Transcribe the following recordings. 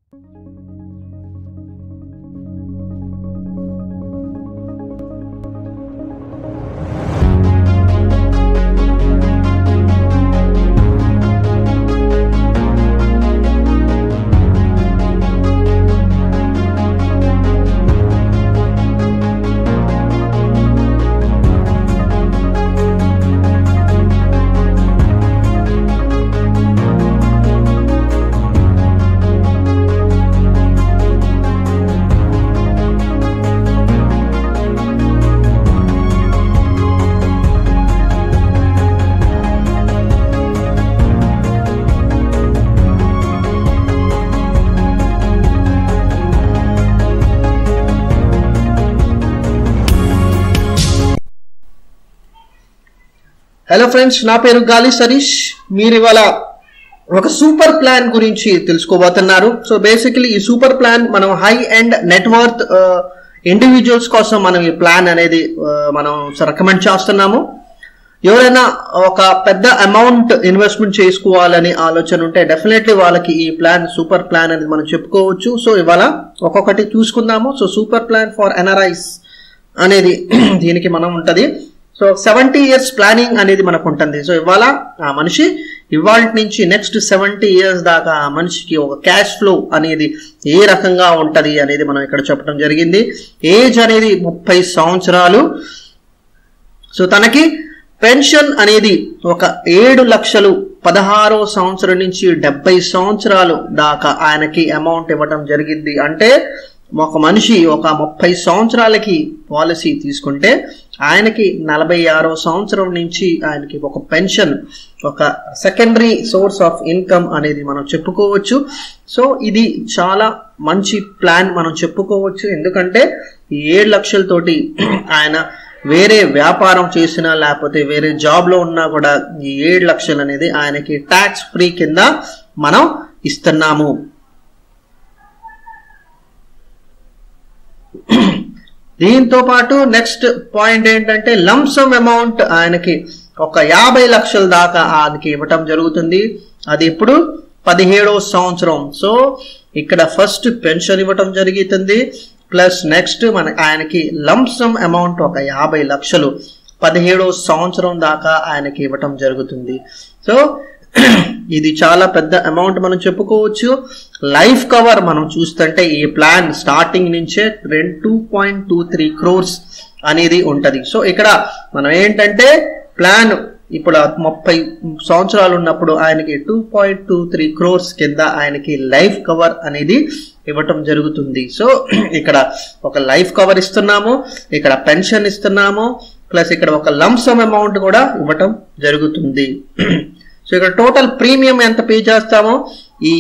hello friends నా పేరు గాలి సరీష్ మీరు ఇవాళ ఒక సూపర్ ప్లాన్ గురించి తెలుసుకోబోతున్నారు సో బేసికలీ ఈ సూపర్ ప్లాన్ మనం హై అండ్ నెట్వర్త్ ఇండివిజువల్స్ కోసం మనం ఈ ప్లాన్ అనేది ఆ, మనం రికమెండ్ చేస్తున్నాము ఎవరైనా ఒక పెద్ద అమౌంట్ ఇన్వెస్ట్మెంట్ చేసుకోవాలని ఆలోచన ఉంటే డెఫినెట్లీ వాళ్ళకి ఈ ప్లాన్ సూపర్ ప్లాన్ అనేది మనం చెప్పుకోవచ్చు సో ఇవాళ ఒక్కొక్కటి చూసుకుందాము so super plan for NRIs అనేది దీనికి మనం ఉంటది సో సెవెంటీ ఇయర్స్ ప్లానింగ్ అనేది మనకు ఉంటుంది సో ఇవాళ ఆ మనిషి ఇవాళ నుంచి నెక్స్ట్ సెవెంటీ ఇయర్స్ దాకా ఆ మనిషికి ఒక క్యాష్ ఫ్లో అనేది ఏ రకంగా ఉంటది అనేది మనం ఇక్కడ చెప్పడం జరిగింది ఏజ్ అనేది ముప్పై సంవత్సరాలు సో తనకి పెన్షన్ అనేది ఒక ఏడు లక్షలు పదహారో సంవత్సరం నుంచి డెబ్బై సంవత్సరాలు దాకా ఆయనకి అమౌంట్ ఇవ్వటం జరిగింది అంటే ఒక మనిషి ఒక ముప్పై సంవత్సరాలకి పాలసీ తీసుకుంటే ఆయనకి నలభై ఆరో సంవత్సరం నుంచి ఆయనకి ఒక పెన్షన్ ఒక సెకండరీ సోర్స్ ఆఫ్ ఇన్కమ్ అనేది మనం చెప్పుకోవచ్చు సో ఇది చాలా మంచి ప్లాన్ మనం చెప్పుకోవచ్చు ఎందుకంటే ఈ ఏడు లక్షలతోటి ఆయన వేరే వ్యాపారం చేసినా లేకపోతే వేరే జాబ్ లో ఉన్నా కూడా ఈ ఏడు లక్షలు అనేది ఆయనకి ట్యాక్స్ ఫ్రీ కింద మనం ఇస్తున్నాము దీంతో పాటు నెక్స్ట్ పాయింట్ ఏంటంటే లంసమ్ అమౌంట్ ఆయనకి ఒక యాభై లక్షల దాకా ఆయనకి ఇవ్వటం జరుగుతుంది అది ఇప్పుడు పదిహేడవ సంవత్సరం సో ఇక్కడ ఫస్ట్ పెన్షన్ ఇవ్వటం జరుగుతుంది ప్లస్ నెక్స్ట్ మన ఆయనకి లంసమ్ అమౌంట్ ఒక యాభై లక్షలు పదిహేడవ సంవత్సరం దాకా ఆయనకి ఇవ్వటం జరుగుతుంది సో ఇది చాలా పెద్ద అమౌంట్ మనం చెప్పుకోవచ్చు లైఫ్ కవర్ మనం చూస్తుంటే ఈ ప్లాన్ స్టార్టింగ్ నుంచే రెండు two point two three crores అనేది ఉంటది సో ఇక్కడ మనం ఏంటంటే ప్లాన్ ఇప్పుడు ఆ ముప్పై సంవత్సరాలు ఉన్నప్పుడు ఆయనకి two point two three crores కింద ఆయనకి లైఫ్ కవర్ అనేది ఇవ్వటం జరుగుతుంది సో ఇక్కడ ఒక లైఫ్ కవర్ ఇస్తున్నాము ఇక్కడ పెన్షన్ ఇస్తున్నాము ప్లస్ ఇక్కడ ఒక లంసమ్ అమౌంట్ కూడా ఇవ్వటం జరుగుతుంది సో ఇక్కడ టోటల్ ప్రీమియం ఎంత పే చేస్తామో ఈ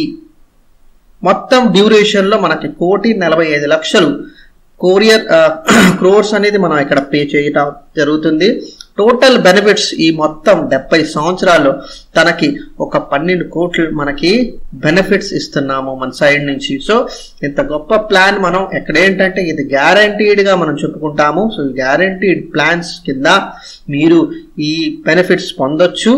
మొత్తం డ్యూరేషన్ లో మనకి కోటి నలభై ఐదు లక్షలు కోరియర్ క్రోర్స్ అనేది మనం ఇక్కడ పే చేయటం జరుగుతుంది టోటల్ బెనిఫిట్స్ ఈ మొత్తం డెబ్బై సంవత్సరాలు తనకి ఒక పన్నెండు కోట్లు మనకి బెనిఫిట్స్ ఇస్తున్నాము మన సైడ్ నుంచి సో ఇంత గొప్ప ప్లాన్ మనం ఎక్కడ ఏంటంటే ఇది గ్యారంటీడ్ గా మనం చెప్పుకుంటాము సో గ్యారంటీడ్ ప్లాన్స్ కింద మీరు ఈ బెనిఫిట్స్ పొందొచ్చు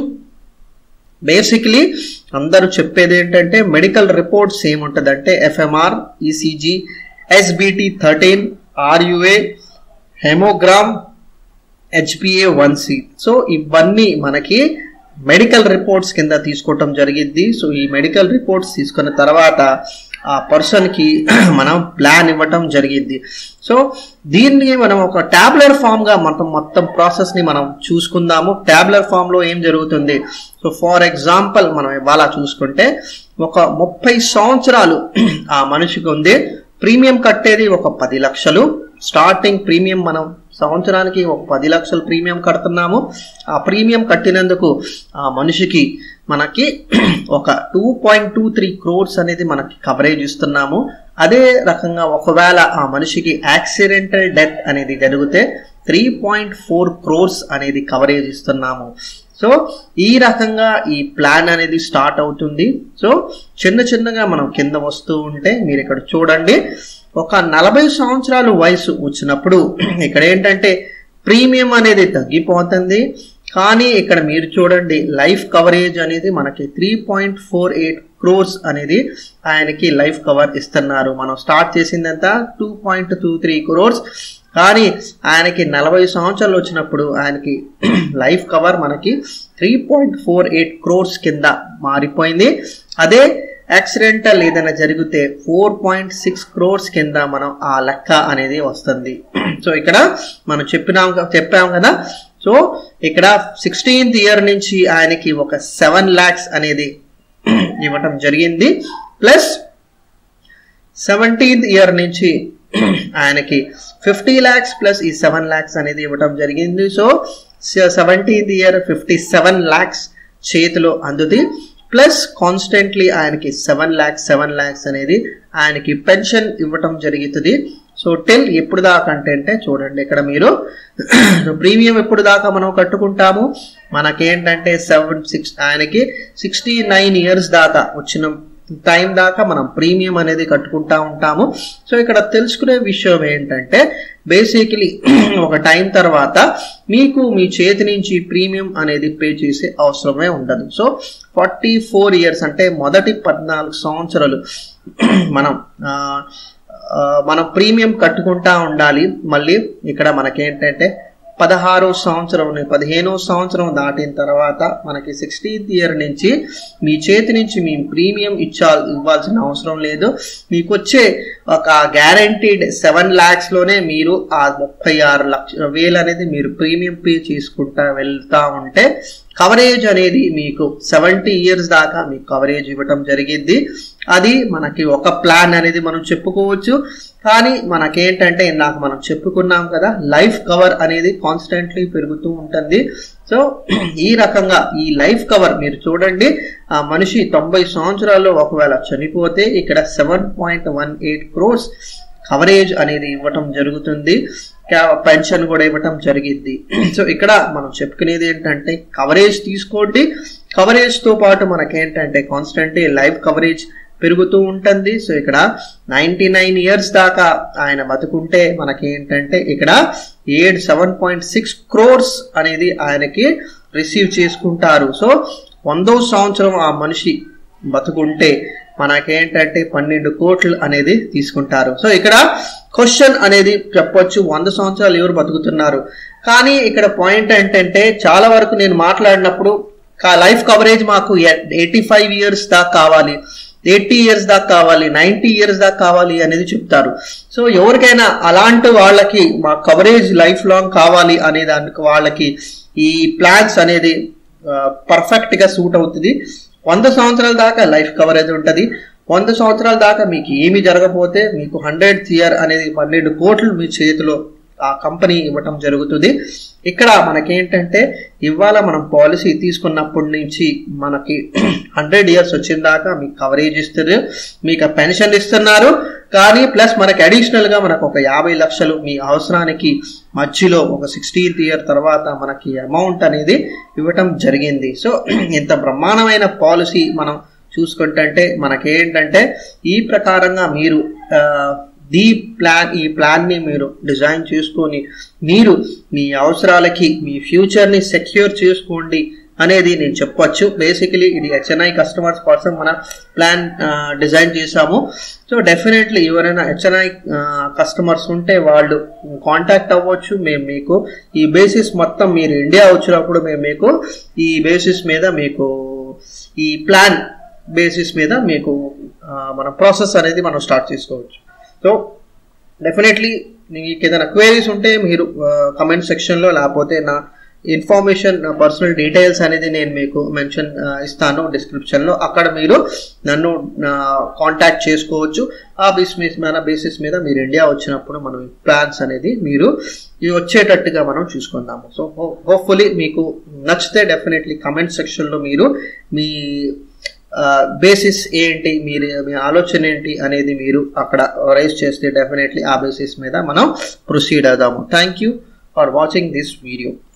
బేసిక్లీ అందరూ చెప్పేది ఏంటంటే మెడికల్ రిపోర్ట్స్ ఏముంటుందంటే FMR ECG SBT thirteen RUA haemogram HPA one C so ఇవన్నీ మనకి మెడికల్ రిపోర్ట్స్ కింద తీసుకోవటం జరిగింది సో ఈ మెడికల్ రిపోర్ట్స్ తీసుకున్న తర్వాత ఆ పర్సన్ కి మనం ప్లాన్ ఇవ్వటం జరిగింది సో దీన్ని మనం ఒక టాబ్లర్ ఫామ్ గా మొత్తం మొత్తం ప్రాసెస్ ని మనం చూసుకుందాము టాబ్లర్ ఫామ్ లో ఏం జరుగుతుంది సో ఫర్ ఎగ్జాంపుల్ మనం ఇవాళ చూసుకుంటే ఒక ముప్పై సంవత్సరాలు ఆ మనిషికి ఉంది ప్రీమియం కట్టేది ఒక పది లక్షలు స్టార్టింగ్ ప్రీమియం మనం సంవత్సరానికి ఒక పది లక్షలు ప్రీమియం కడుతున్నాము ఆ ప్రీమియం కట్టినందుకు ఆ మనిషికి మనకి ఒక two point two three crores అనేది మనకి కవరేజ్ ఇస్తున్నాము అదే రకంగా ఒకవేళ ఆ మనిషికి యాక్సిడెంటల్ డెత్ అనేది జరిగితే త్రీ పాయింట్ ఫోర్ క్రోర్స్ అనేది కవరేజ్ ఇస్తున్నాము సో ఈ రకంగా ఈ ప్లాన్ అనేది స్టార్ట్ అవుతుంది సో చిన్న చిన్నగా మనం కింద వస్తూ ఉంటే మీరు ఇక్కడ చూడండి ఒక నలభై సంవత్సరాలు వయసు వచ్చినప్పుడు ఇక్కడ ఏంటంటే ప్రీమియం అనేది తగ్గిపోతుంది కానీ ఇక్కడ మీరు చూడండి లైఫ్ కవరేజ్ అనేది మనకి three point four eight crores అనేది ఆయనకి లైఫ్ కవర్ ఇస్తున్నారు మనం స్టార్ట్ చేసిందంతా two point two three crores కానీ ఆయనకి నలభై సంవత్సరాలు వచ్చినప్పుడు ఆయనకి లైఫ్ కవర్ మనకి three point four eight crores కింద మారిపోయింది అదే యాక్సిడెంటల్ ఏదైనా జరిగితే ఫోర్ పాయింట్ సిక్స్ క్రోర్స్ కింద మనం ఆ లెక్క అనేది వస్తుంది సో ఇక్కడ మనం చెప్పినాం చెప్పాం కదా సో ఇక్కడ సిక్స్టీన్త్ ఇయర్ నుంచి ఆయనకి ఒక సెవెన్ ల్యాక్స్ అనేది ఇవ్వటం జరిగింది ప్లస్ సెవెంటీన్త్ ఇయర్ నుంచి ఆయనకి ఫిఫ్టీ ల్యాక్స్ ప్లస్ ఈ సెవెన్ ల్యాక్స్ అనేది ఇవ్వటం జరిగింది so seventeenth year fifty seven lakhs చేతిలో అందుది ప్లస్ కాన్స్టెంట్లీ ఆయనకి సెవెన్ ల్యాక్స్ సెవెన్ ల్యాక్స్ అనేది ఆయనకి పెన్షన్ ఇవ్వటం జరుగుతుంది సో టిల్ ఎప్పుడు దాకా అంటే అంటే చూడండి ఇక్కడ మీరు ప్రీమియం ఎప్పుడు దాకా మనం కట్టుకుంటాము మనకేంటంటే సెవెన్ సిక్స్ ఆయనకి సిక్స్టీ నైన్ ఇయర్స్ దాకా వచ్చిన టైం దాకా మనం ప్రీమియం అనేది కట్టుకుంటా ఉంటాము సో ఇక్కడ తెలుసుకునే విషయం ఏంటంటే బేసికలీ ఒక టైం తర్వాత మీకు మీ చేతి నుంచి ప్రీమియం అనేది పే చేసే అవసరమే ఉండదు సో ఫార్టీ ఫోర్ ఇయర్స్ అంటే మొదటి పద్నాలుగు సంవత్సరాలు మనం మనం ప్రీమియం కట్టుకుంటా ఉండాలి మళ్ళీ ఇక్కడ మనకేంటంటే పదహారో సంవత్సరం పదిహేనో సంవత్సరం దాటిన తర్వాత మనకి సిక్స్టీన్త్ ఇయర్ నుంచి మీ చేతి నుంచి మీ ప్రీమియం ఇచ్చా ఇవ్వాల్సిన అవసరం లేదు మీకు వచ్చే ఒక గ్యారంటీడ్ సెవెన్ ల్యాక్స్లోనే మీరు ఆ ముప్పై ఆరు లక్ష వేలు అనేది మీరు ప్రీమియం పే చేసుకుంటా వెళ్తా ఉంటే కవరేజ్ అనేది మీకు సెవెంటీ ఇయర్స్ దాకా మీకు కవరేజ్ ఇవ్వటం జరిగింది అది మనకి ఒక ప్లాన్ అనేది మనం చెప్పుకోవచ్చు కానీ మనకేంటంటే ఇందాక మనం చెప్పుకున్నాం కదా లైఫ్ కవర్ అనేది కాన్స్టెంట్లీ పెరుగుతూ ఉంటుంది సో ఈ రకంగా ఈ లైఫ్ కవర్ మీరు చూడండి ఆ మనిషి తొంభై సంవత్సరాల్లో ఒకవేళ చనిపోతే ఇక్కడ seven point one eight crores coverage అనేది ఇవ్వటం జరుగుతుంది పెన్షన్ కూడా ఇవ్వటం జరిగింది సో ఇక్కడ మనం చెప్పుకునేది ఏంటంటే కవరేజ్ తీసుకోండి కవరేజ్తో పాటు మనకేంటంటే కాన్స్టెంట్లీ లైఫ్ కవరేజ్ పెరుగుతూ ఉంటుంది సో ఇక్కడ నైంటీ నైన్ ఇయర్స్ దాకా ఆయన బతుకుంటే మనకి ఏంటంటే ఇక్కడ ఏడు సెవెన్ పాయింట్ సిక్స్ క్రోర్స్ అనేది ఆయనకి రిసీవ్ చేసుకుంటారు సో వందో సంవత్సరం ఆ మనిషి బతుకుంటే మనకేంటంటే పన్నెండు కోట్లు అనేది తీసుకుంటారు సో ఇక్కడ క్వశ్చన్ అనేది చెప్పొచ్చు వంద సంవత్సరాలు ఎవరు బతుకుతున్నారు కానీ ఇక్కడ పాయింట్ ఏంటంటే చాలా వరకు నేను మాట్లాడినప్పుడు లైఫ్ కవరేజ్ మాకు ఎయిటీ ఫైవ్ ఇయర్స్ దాకా కావాలి ఎయిటీ ఇయర్స్ దాకా కావాలి నైంటీ ఇయర్స్ దాకా కావాలి అనేది చెప్తారు సో ఎవరికైనా అలాంటి వాళ్ళకి మా కవరేజ్ లైఫ్ లాంగ్ కావాలి అనే దానికి వాళ్ళకి ఈ ప్లాన్స్ అనేది పర్ఫెక్ట్ గా సూట్ అవుతుంది వంద సంవత్సరాల దాకా లైఫ్ కవరేజ్ ఉంటుంది వంద సంవత్సరాల దాకా మీకు ఏమి జరగకపోతే మీకు హండ్రెడ్ ఇయర్ అనేది పన్నెండు కోట్లు మీ చేతిలో ఆ కంపెనీ ఇవ్వటం జరుగుతుంది ఇక్కడ మనకేంటంటే ఇవాళ మనం పాలసీ తీసుకున్నప్పటి నుంచి మనకి హండ్రెడ్ ఇయర్స్ వచ్చిన దాకా మీకు కవరేజ్ ఇస్తారు మీకు పెన్షన్ ఇస్తున్నారు కానీ ప్లస్ మనకి అడిషనల్ గా మనకు ఒక యాభై లక్షలు మీ అవసరానికి మధ్యలో ఒక సిక్స్టీన్త్ ఇయర్ తర్వాత మనకి అమౌంట్ అనేది ఇవ్వటం జరిగింది సో ఇంత బ్రహ్మాండమైన పాలసీ మనం చూసుకుంటే మనకేంటంటే ఈ ప్రకారంగా మీరు ది ప్లాన్ ఈ ప్లాన్ని మీరు డిజైన్ చేసుకొని మీరు మీ అవసరాలకి మీ ఫ్యూచర్ని సెక్యూర్ చేసుకోండి అనేది నేను చెప్పొచ్చు బేసికలీ ఇది హెచ్ఎన్ఐ కస్టమర్స్ కోసం మన ప్లాన్ డిజైన్ చేశాము సో డెఫినెట్లీ ఎవరైనా హెచ్ఎన్ఐ కస్టమర్స్ ఉంటే వాళ్ళు కాంటాక్ట్ అవ్వచ్చు మేము మీకు ఈ బేసిస్ మొత్తం మీరు ఇండియా వచ్చినప్పుడు మేము మీకు ఈ బేసిస్ మీద మీకు ఈ ప్లాన్ బేసిస్ మీద మీకు మన ప్రాసెస్ అనేది మనం స్టార్ట్ చేసుకోవచ్చు సో డెఫినెట్లీ మీకు ఏదైనా క్వైరీస్ ఉంటే మీరు కమెంట్ సెక్షన్లో లేకపోతే నా ఇన్ఫర్మేషన్ పర్సనల్ డీటెయిల్స్ అనేది నేను మీకు మెన్షన్ ఇస్తాను డిస్క్రిప్షన్లో అక్కడ మీరు నన్ను కాంటాక్ట్ చేసుకోవచ్చు ఆ బేస్ మీద బేసిస్ మీద మీరు ఇండియా వచ్చినప్పుడు మనం ప్లాన్స్ అనేది మీరు వచ్చేటట్టుగా మనం చూసుకుందాము సో హోప్ఫుల్లీ మీకు నచ్చితే డెఫినెట్లీ కమెంట్ సెక్షన్లో మీరు మీ బేసిస్ ఏంటి మీరు మీ ఆలోచన ఏంటి అనేది మీరు అక్కడ రైజ్ చేస్తే డెఫినెట్లీ ఆ బేసిస్ మీద మనం ప్రొసీడ్ అవుదాము thank you for watching this video